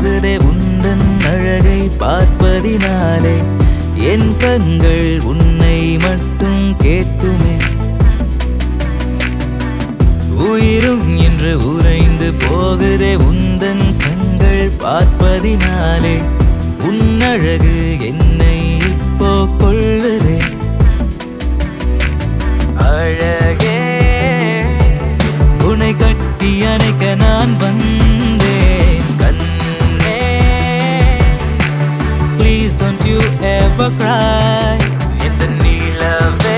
போகுதே உந்தன் அழகை பார்ப்பதினாலே என் கண்கள் உன்னை மட்டும் கேட்குமே உயிரும் என்று உறைந்து போகுதே உந்தன் கண்கள் பார்ப்பதினாலே உன் அழகு என்னை இப்போ கொள்ளுதே அழகே உன்னை கட்டி அணைக்க நான் வந்தேன் கண்ணே Please don't you ever cry in the நிலவே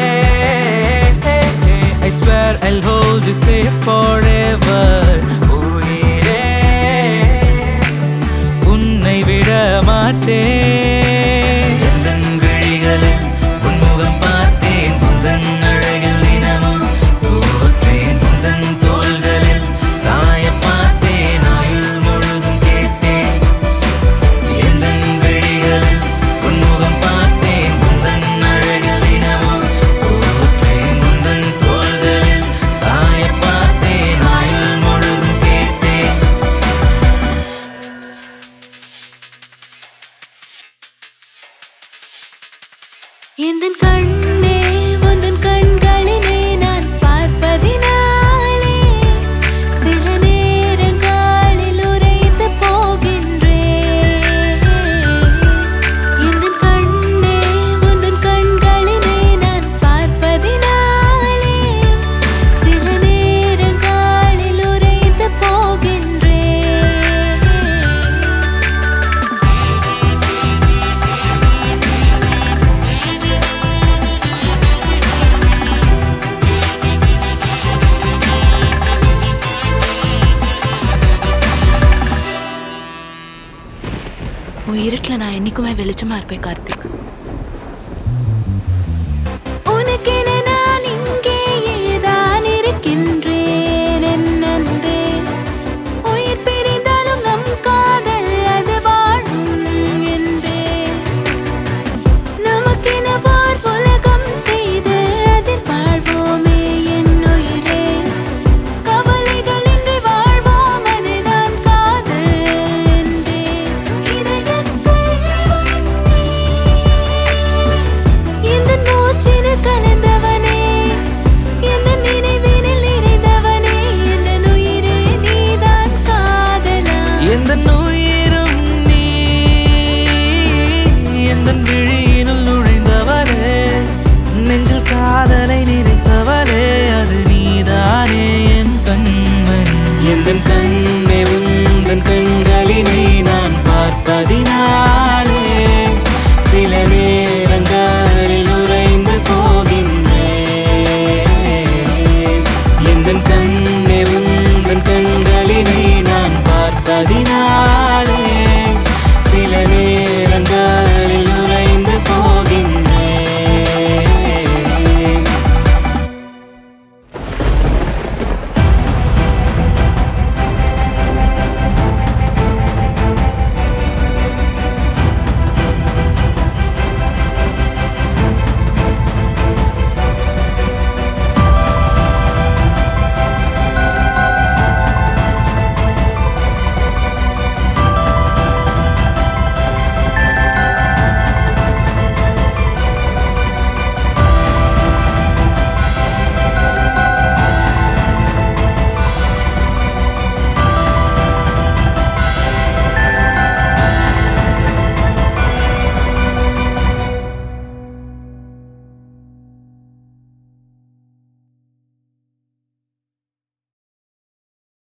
I swear I'll hold you safe forever உயிரே உன்னை விட மாட்டேன் எந்தன் விழிகளில் உன் முகம் பார்த்தேன் உந்தன் அழகில் தினமும் தோற்றேன் உந்தன் தோள்களில் சாய பார்த்தேன் ஆயுள் முழுதும் கேட்டேன் எந்தன் விழிகளில் உன் முகம் பார்த்தேன் உந்தன் அழகில் தினமும் தோற்றேன் உந்தன் தோள்களில் சாய பார்த்தேன் ஆயுள் முழுதும் கேட்டேன் எந்தன் கண்ணே உந்தன் கண்களினை நான் பார்ப்பதினாலே சில நேரங்களில் உறைந்து போகின்றேன் எந்தன் கண்ணே உந்தன் கண்களினை நான் பார்ப்பதினாலே சில நேரங்களில் உறைந்து போகின்றேன் உன் இருட்டில் நான் என்னைக்குமே வெளிச்சமா இருப்பேன் கார்த்திக் உனக்கென நான் இங்கேயே தான் இருக்கின்றேன் என் அன்பே உயிர் பிரிந்தாலும் நம் காதல் அது வாழும் என்பே நமக்கென ஓர் உலகம் செய்து அதில் வாழ்வோமே என் உயிரே கவலைகளின்றி வாழ்வோம் அதுதான் காதல் என்பே இதயத்தில் இந்த மூச்சினில் கலந்தவனே இந்த நினைவினில் நிறைந்தவனே இந்த உயிரே நீதான் காதலா எந்த உயிரும் நீ எந்த விழியினுள் நுழைந்தவரே நெஞ்சில் காதல்